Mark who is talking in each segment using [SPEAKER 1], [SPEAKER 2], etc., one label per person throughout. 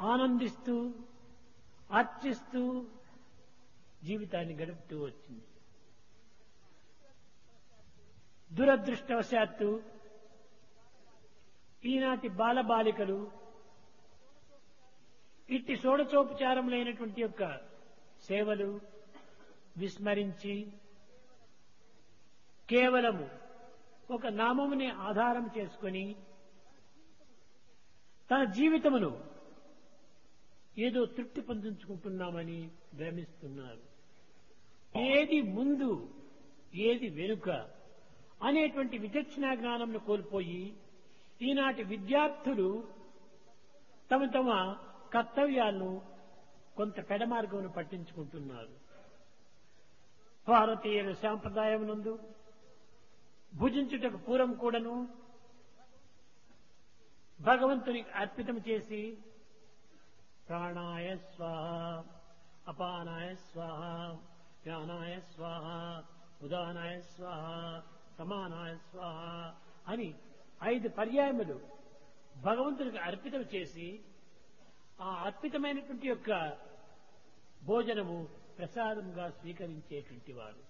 [SPEAKER 1] ఆనందిస్తూ అర్చిస్తూ జీవితాన్ని గడుపుతూ వచ్చింది దురదృష్టవశాత్తు ఈనాటి బాలబాలికలు ఇట్టి షోడచోపచారములైనటువంటి యొక్క సేవలు విస్మరించి కేవలము ఒక నామముని ఆధారం చేసుకొని తన జీవితమును ఏదో తృప్తి పొందించుకుంటున్నామని భ్రమిస్తున్నారు ఏది ముందు ఏది వెనుక అనేటువంటి విచక్షణ జ్ఞానంను కోల్పోయి ఈనాటి విద్యార్థులు తమ తమ కర్తవ్యాలను కొంత పెడమార్గమును పట్టించుకుంటున్నారు భారతీయుల సాంప్రదాయం నందు భుజించుటకు పూర్వం కూడాను భగవంతునికి అర్పితం చేసి ప్రాణాయ స్వాహ అపానాయ స్వాహ జ్ఞానాయ స్వాహ ఉదానాయ స్వాహ సమానాయ స్వాహ అని ఐదు పర్యాయములు భగవంతునికి అర్పితం చేసి ఆ అర్పితమైనటువంటి యొక్క భోజనము ప్రసాదంగా స్వీకరించేటువంటి వారు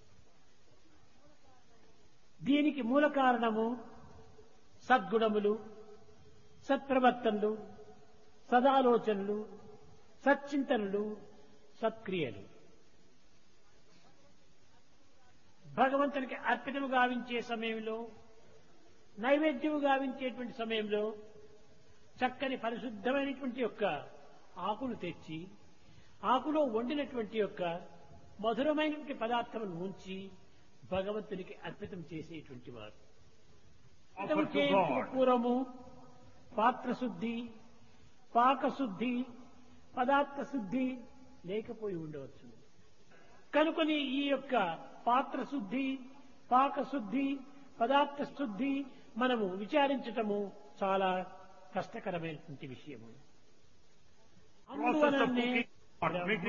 [SPEAKER 1] దీనికి మూల కారణము సద్గుణములు సత్ప్రవర్తనలు సదాలోచనలు సచ్చింతనలు సత్క్రియలు భగవంతునికి అర్పితము గావించే సమయంలో నైవేద్యము గావించేటువంటి సమయంలో చక్కని పరిశుద్ధమైనటువంటి యొక్క ఆకులు తెచ్చి ఆకులో వండినటువంటి యొక్క మధురమైనటువంటి పదార్థమును ఉంచి భగవంతునికి అర్పితం చేసేటువంటి వారు అర్పితం
[SPEAKER 2] Offer to
[SPEAKER 1] చేయుటకు
[SPEAKER 2] God.
[SPEAKER 1] పూర్వము పాత్రశుద్ధి పాకశుద్ధి పదార్థ శుద్ధి లేకపోయి ఉండవచ్చు కనుకొని ఈ యొక్క పాత్ర శుద్ధి పాకశుద్ధి పదార్థ శుద్ధి మనము విచారించటము చాలా కష్టకరమైనటువంటి విషయము
[SPEAKER 2] Process of
[SPEAKER 1] అందువలనే
[SPEAKER 2] cooking or making